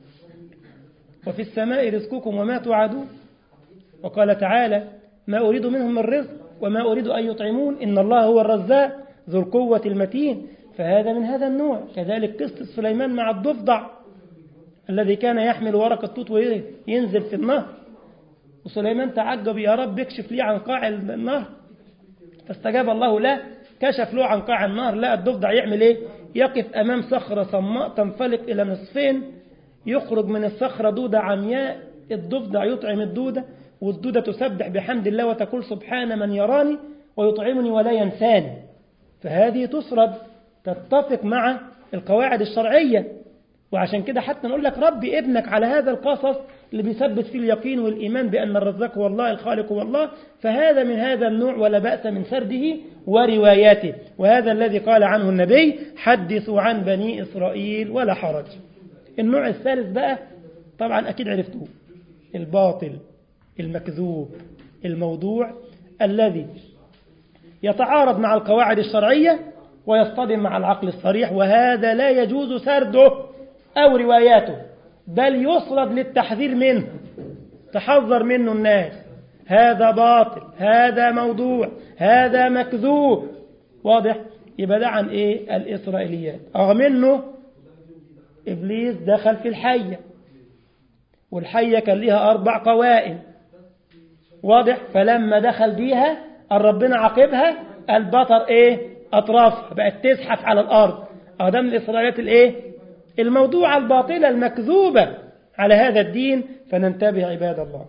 وفي السماء رزقكم وما توعدون وقال تعالى ما أريد منهم من رزق وما أريد أن يطعمون إن الله هو الرزاق ذو القوة المتين فهذا من هذا النوع كذلك قصة سليمان مع الضفدع الذي كان يحمل ورق التوت وينزل في النهر وسليمان تعجب يا رب اكشف لي عن قاع النهر فاستجاب الله له كشف له عن قاع النهر لا الضفدع يعمل ايه يقف أمام صخرة صماء تنفلق إلى نصفين يخرج من الصخرة دودة عمياء الضفدع يطعم الدودة والدودة تسبح بحمد الله وتقول سبحان من يراني ويطعمني ولا ينساني فهذه تسرد تتفق مع القواعد الشرعية وعشان كده حتى نقول لك ربي ابنك على هذا القصص اللي بيثبت فيه اليقين والإيمان بأن الرزاق هو الله الخالق هو الله فهذا من هذا النوع ولا بأس من سرده ورواياته وهذا الذي قال عنه النبي حدثوا عن بني إسرائيل ولا حرج النوع الثالث بقى طبعا أكيد عرفتوه الباطل المكذوب الموضوع الذي يتعارض مع القواعد الشرعية ويصطدم مع العقل الصريح وهذا لا يجوز سرده أو رواياته بل يصرد للتحذير منه تحذر منه الناس هذا باطل هذا موضوع هذا مكذوب واضح يبقى ده عن ايه الإسرائيليات رغم انه إبليس دخل في الحية والحية كان لها أربع قوائم واضح فلما دخل بيها ربنا عاقبها البطر ايه أطرافها بقت تزحف على الأرض أهو من الإسرائيليات الايه الموضوع الباطلة المكذوبة على هذا الدين فننتبه عباد الله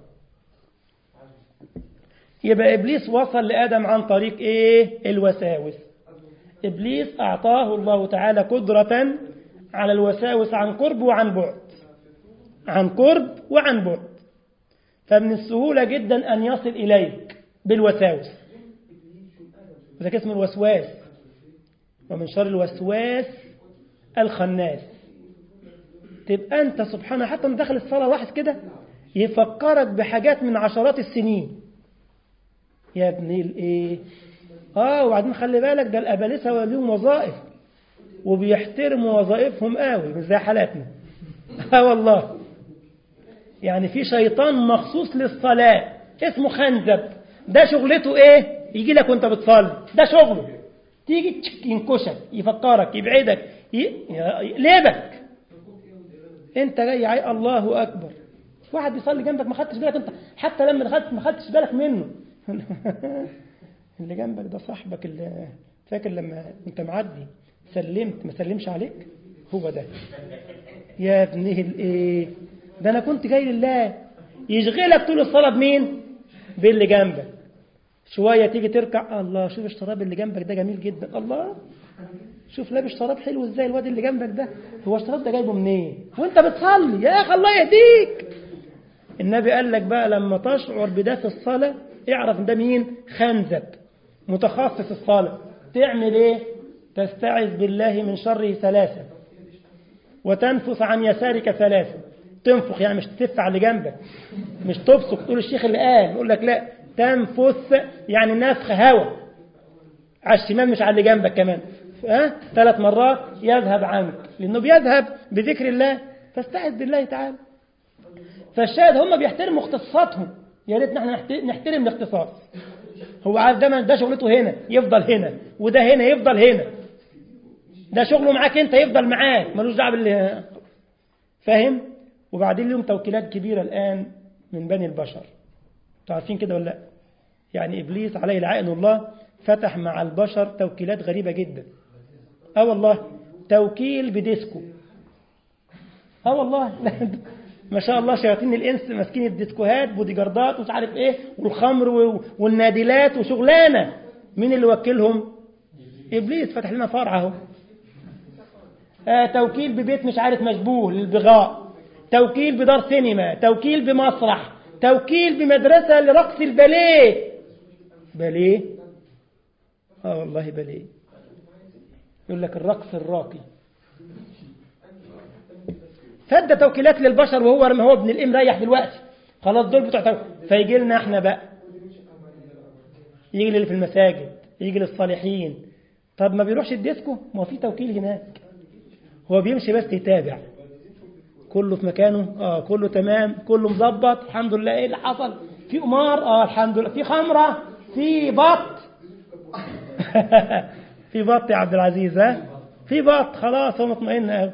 يبقى إبليس وصل لآدم عن طريق إيه الوساوس إبليس أعطاه الله تعالى قدرة على الوساوس عن قرب وعن بعد عن قرب وعن بعد فمن السهولة جدا أن يصل إليك بالوساوس وذلك اسم الوسواس ومن شر الوسواس الخناس تبقى أنت سبحانه حتى من داخل الصلاة واحد كده يفكرك بحاجات من عشرات السنين يا ابني الايه اه وبعدين خلي بالك ده الابالسه ليهم وظائف وبيحترموا وظائفهم قوي مش زي حالاتنا اه والله يعني في شيطان مخصوص للصلاه اسمه خنزب ده شغلته ايه يجي لك وانت بتصلي ده شغله تيجي ينكشك يفكرك يبعدك يقلبك انت جاي عاي الله اكبر واحد بيصلي جنبك ما خدتش بالك انت حتى لما دخلت ما خدتش بالك منه اللي جنبك ده صاحبك اللي فاكر لما انت معدي سلمت ما سلمش عليك هو ده يا ابني الايه ده انا كنت جاي لله يشغلك طول الصلاه بمين باللي جنبك شويه تيجي تركع الله شوف الشراب اللي جنبك ده جميل جدا الله شوف لابس شراب حلو ازاي الواد اللي جنبك ده هو الشراب ده جايبه منين وانت بتصلي يا اخي الله يهديك النبي قال لك بقى لما تشعر بده في الصلاه اعرف ده مين خنزب متخصص الصلاه تعمل ايه تستعذ بالله من شره ثلاثه وتنفث عن يسارك ثلاثة تنفخ يعني مش تتف على اللي جنبك مش تبصق تقول الشيخ اللي قال يقول لك لا تنفث يعني نفخ هواء على الشمال مش على اللي جنبك كمان ها ثلاث مرات يذهب عنك لأنه بيذهب بذكر الله فاستعذ بالله تعالى فالشاهد هم بيحترموا اختصاصاتهم يا ريت نحن نحترم الاختصاص هو عارف ده ده شغلته هنا يفضل هنا وده هنا يفضل هنا ده شغله معاك انت يفضل معاك ملوش دعوه باللي فاهم وبعدين لهم توكيلات كبيره الان من بني البشر انتوا عارفين كده ولا لا يعني ابليس عليه لعائن الله فتح مع البشر توكيلات غريبه جدا اه والله توكيل بديسكو اه والله ما شاء الله شياطين الانس ماسكين الديسكوهات بودي جاردات ومش عارف ايه والخمر والنادلات وشغلانه مين اللي وكلهم ابليس فتح لنا فرع اهو آه توكيل ببيت مش عارف مشبوه للبغاء توكيل بدار سينما توكيل بمسرح توكيل بمدرسه لرقص الباليه باليه اه والله باليه يقول لك الرقص الراقي فادى توكيلات للبشر وهو ما هو ابن الام ريح دلوقتي خلاص دول بتوع توكيل فيجي لنا احنا بقى يجي اللي في المساجد يجي للصالحين طب ما بيروحش الديسكو ما هو في توكيل هناك هو بيمشي بس يتابع كله في مكانه اه كله تمام كله مظبط الحمد لله ايه اللي حصل في قمار اه الحمد لله في خمره في بط في بط يا عبد العزيز ها في بط خلاص هو مطمئن قوي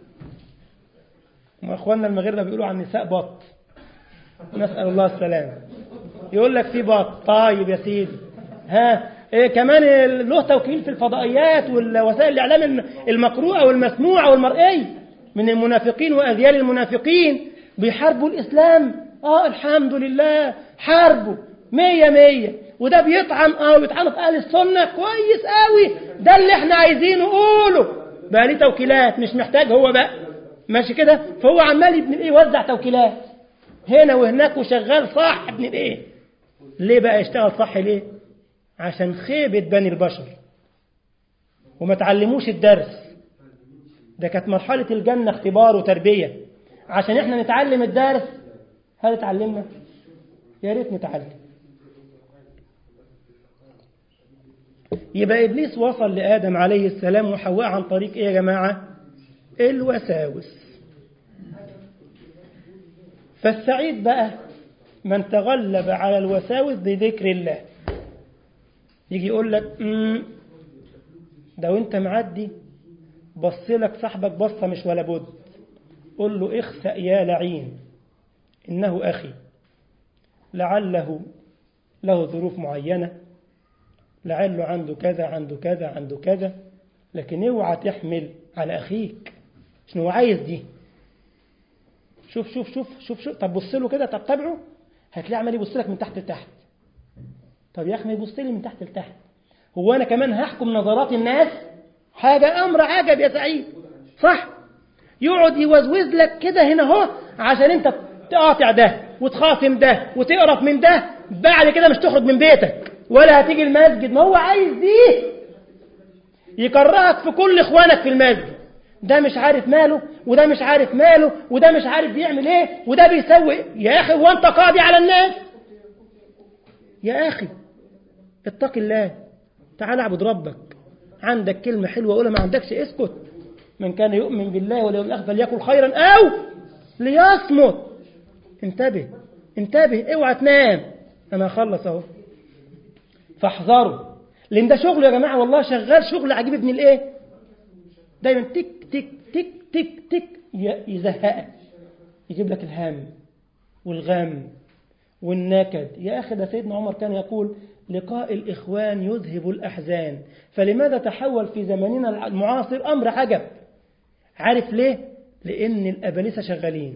واخواننا المغاربه بيقولوا عن النساء بط نسال الله السلامه يقول لك في بط طيب يا سيدي ها إيه كمان له توكيل في الفضائيات والوسائل الاعلام المقروءه والمسموعه والمرئيه من المنافقين واذيال المنافقين بيحاربوا الاسلام اه الحمد لله حاربوا مية مية وده بيطعن اه ويطعن في اهل السنه كويس قوي ده اللي احنا عايزينه قوله بقى ليه توكيلات مش محتاج هو بقى ماشي كده فهو عمال ابن الايه يوزع توكيلات هنا وهناك وشغال صح ابن الايه ليه بقى يشتغل صح ليه عشان خيبة بني البشر وما تعلموش الدرس ده كانت مرحلة الجنة اختبار وتربية عشان احنا نتعلم الدرس هل اتعلمنا يا ريت نتعلم يبقى إبليس وصل لآدم عليه السلام وحواء عن طريق إيه يا جماعة الوساوس فالسعيد بقى من تغلب على الوساوس بذكر الله يجي يقول لك ده وانت معدي بص لك صاحبك بصة مش ولا بد قل له اخسأ يا لعين إنه أخي لعله له ظروف معينة لعله عنده كذا عنده كذا عنده كذا لكن اوعى تحمل على أخيك شنو عايز دي شوف شوف شوف شوف شوف طب بص له كده طب تابعه هتلاقيه عمال يبص لك من تحت لتحت طب يا اخي ما يبص لي من تحت لتحت هو انا كمان هحكم نظرات الناس حاجه امر عجب يا سعيد صح يقعد يوزوز لك كده هنا اهو عشان انت تقاطع ده وتخاصم ده وتقرف من ده بعد كده مش تخرج من بيتك ولا هتيجي المسجد ما هو عايز دي يكرهك في كل اخوانك في المسجد ده مش عارف ماله وده مش عارف ماله وده مش عارف بيعمل ايه وده بيسوي إيه. يا اخي هو انت قاضي على الناس يا اخي اتق الله تعال اعبد ربك عندك كلمة حلوة قولها ما عندكش اسكت من كان يؤمن بالله واليوم الآخر فليقل خيرا أو ليصمت انتبه انتبه اوعى تنام أنا هخلص أهو فاحذروا لأن ده شغل يا جماعة والله شغال شغل عجيب ابن الإيه دايما تك تك تك تك تك يزهقك يجيب لك الهم والغم والنكد يا أخي ده سيدنا عمر كان يقول لقاء الإخوان يذهب الأحزان فلماذا تحول في زماننا المعاصر أمر عجب عارف ليه؟ لأن الأبالسة شغالين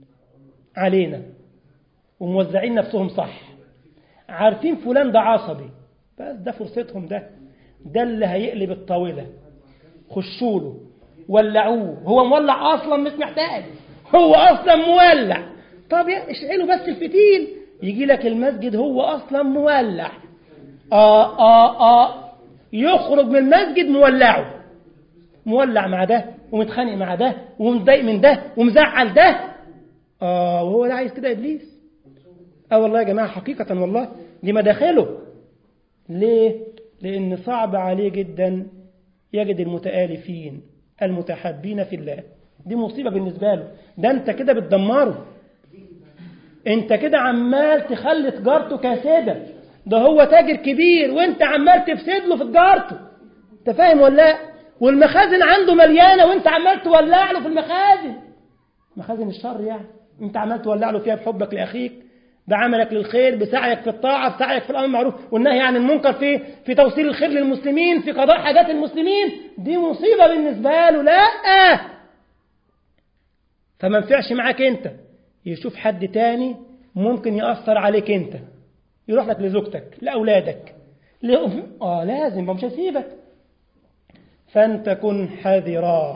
علينا وموزعين نفسهم صح عارفين فلان ده عصبي بس ده فرصتهم ده ده اللي هيقلب الطاولة خشوله ولعوه هو مولع أصلا مش محتاج هو أصلا مولع طب اشعلوا بس الفتيل يجي لك المسجد هو أصلا مولع آه آه آه يخرج من المسجد مولعه مولع مع ده ومتخانق مع ده ومتضايق من ده ومزعل ده اه وهو لا عايز كده ابليس اه والله يا جماعه حقيقه والله دي مداخله ليه لان صعب عليه جدا يجد المتآلفين المتحابين في الله دي مصيبه بالنسبه له ده انت كده بتدمره انت كده عمال تخلي تجارته كاسده ده هو تاجر كبير وانت عمال تفسد له في تجارته انت فاهم ولا لا والمخازن عنده مليانه وانت عمال تولع له في المخازن مخازن الشر يعني انت عمال تولع له فيها بحبك لاخيك بعملك للخير بسعيك في الطاعه بسعيك في الامر المعروف والنهي عن المنكر في في توصيل الخير للمسلمين في قضاء حاجات المسلمين دي مصيبه بالنسبه له لا فما ينفعش معاك انت يشوف حد تاني ممكن يأثر عليك انت يروح لك لزوجتك لأولادك لأم... آه لازم مش هسيبك فأنت كن حذرا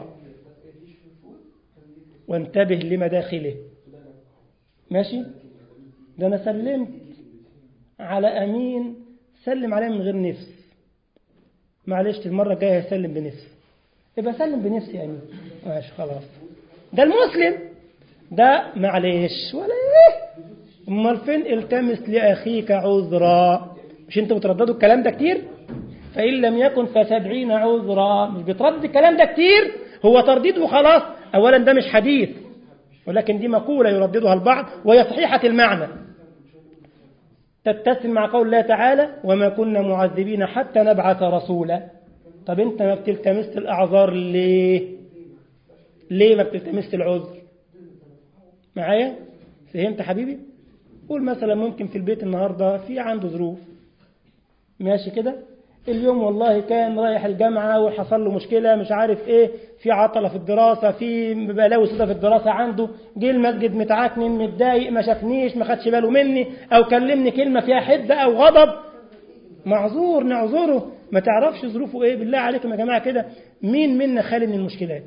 وانتبه لمداخله ماشي ده أنا سلمت على أمين سلم عليه من غير نفس معلش المرة الجاية هسلم بنفس يبقى سلم بنفسي يا أمين ماشي خلاص ده المسلم ده معلش ولا ايه امال فين التمس لاخيك عذرا مش انت بترددوا الكلام ده كتير فان لم يكن فسبعين عذرا مش بتردد الكلام ده كتير هو ترديد وخلاص اولا ده مش حديث ولكن دي مقوله يرددها البعض وهي صحيحه المعنى تتسم مع قول الله تعالى وما كنا معذبين حتى نبعث رسولا طب انت ما بتلتمس الاعذار ليه ليه ما بتلتمس العذر معايا فهمت حبيبي قول مثلا ممكن في البيت النهاردة في عنده ظروف ماشي كده اليوم والله كان رايح الجامعة وحصل له مشكلة مش عارف ايه في عطلة في الدراسة في بلاوي سودة في الدراسة عنده جه المسجد متعكنن متضايق ما شافنيش ما خدش باله مني او كلمني كلمة فيها حدة او غضب معذور نعذره ما تعرفش ظروفه ايه بالله عليكم يا جماعة كده مين منا خالي من المشكلات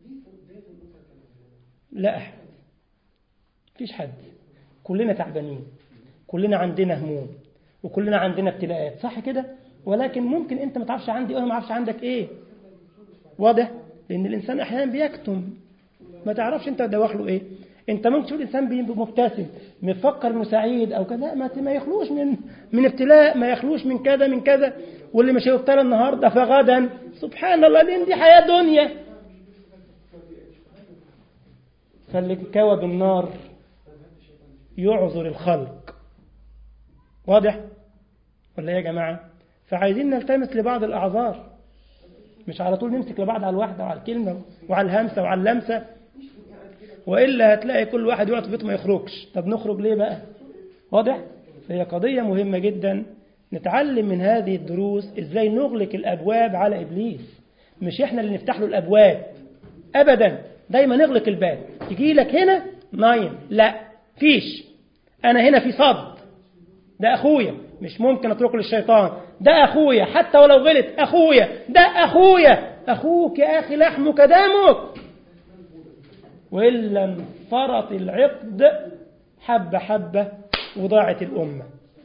لا أحد فيش حد كلنا تعبانين كلنا عندنا هموم وكلنا عندنا ابتلاءات صح كده ولكن ممكن انت ما تعرفش عندي ايه ما اعرفش عندك ايه واضح لان الانسان احيانا بيكتم ما تعرفش انت دواخ له ايه انت ممكن تشوف الانسان مبتسم مفكر انه سعيد او كذا ما ما يخلوش من من ابتلاء ما يخلوش من كذا من كذا واللي مش هيبتلى النهارده فغدا سبحان الله لان دي حياه دنيا فاللي كوى بالنار يعذر الخلق واضح ولا يا جماعة فعايزين نلتمس لبعض الأعذار مش على طول نمسك لبعض على الواحدة وعلى الكلمة وعلى الهمسة وعلى اللمسة وإلا هتلاقي كل واحد يقعد في بيته ما يخرجش طب نخرج ليه بقى واضح فهي قضية مهمة جدا نتعلم من هذه الدروس إزاي نغلق الأبواب على إبليس مش إحنا اللي نفتح له الأبواب أبدا دايما نغلق الباب يجي لك هنا نايم لا فيش أنا هنا في صد ده أخويا مش ممكن أتركه للشيطان ده أخويا حتى ولو غلط أخويا ده أخويا أخوك يا أخي لحمك دمك وإلا انفرط العقد حبة حبة وضاعت الأمة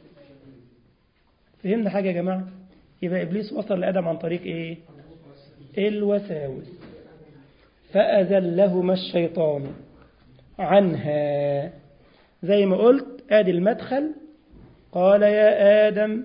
فهمنا حاجة يا جماعة يبقى إبليس وصل لآدم عن طريق إيه الوساوس فأزلهما الشيطان عنها زي ما قلت آدي المدخل قال يا آدم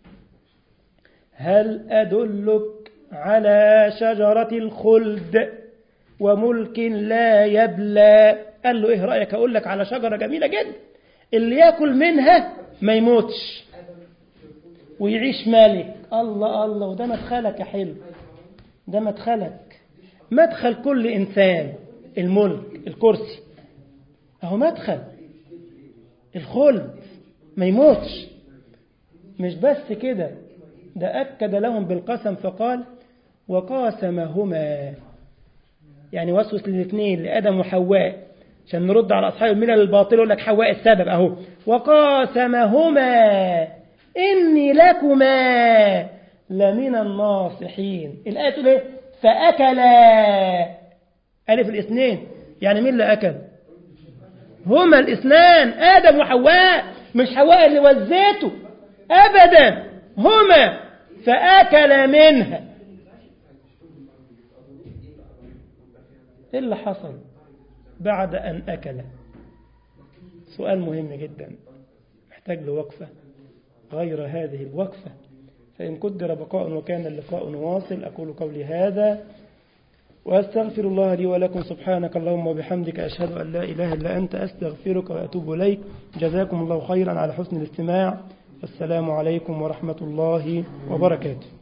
هل أدلك على شجرة الخلد وملك لا يبلى قال له إيه رأيك أقول لك على شجرة جميلة جدا اللي يأكل منها ما يموتش ويعيش مالك الله الله وده مدخلك يا حلو ده مدخلك مدخل كل إنسان الملك الكرسي أهو مدخل الخلد ما يموتش مش بس كده ده أكد لهم بالقسم فقال وقاسمهما يعني وسوس للاثنين لآدم وحواء عشان نرد على أصحاب الملل الباطل يقول لك حواء السبب أهو وقاسمهما إني لكما لمن الناصحين الآية تقول إيه فأكلا ألف الاثنين يعني مين اللي أكل هما الاثنان آدم وحواء مش حواء اللي وزيته أبدا هما فأكل منها إيه اللي حصل بعد أن أكل سؤال مهم جدا محتاج لوقفة غير هذه الوقفة فإن قدر بقاء وكان اللقاء نواصل أقول قولي هذا وأستغفر الله لي ولكم سبحانك اللهم وبحمدك أشهد أن لا إله إلا أنت أستغفرك وأتوب إليك جزاكم الله خيرا على حسن الاستماع والسلام عليكم ورحمة الله وبركاته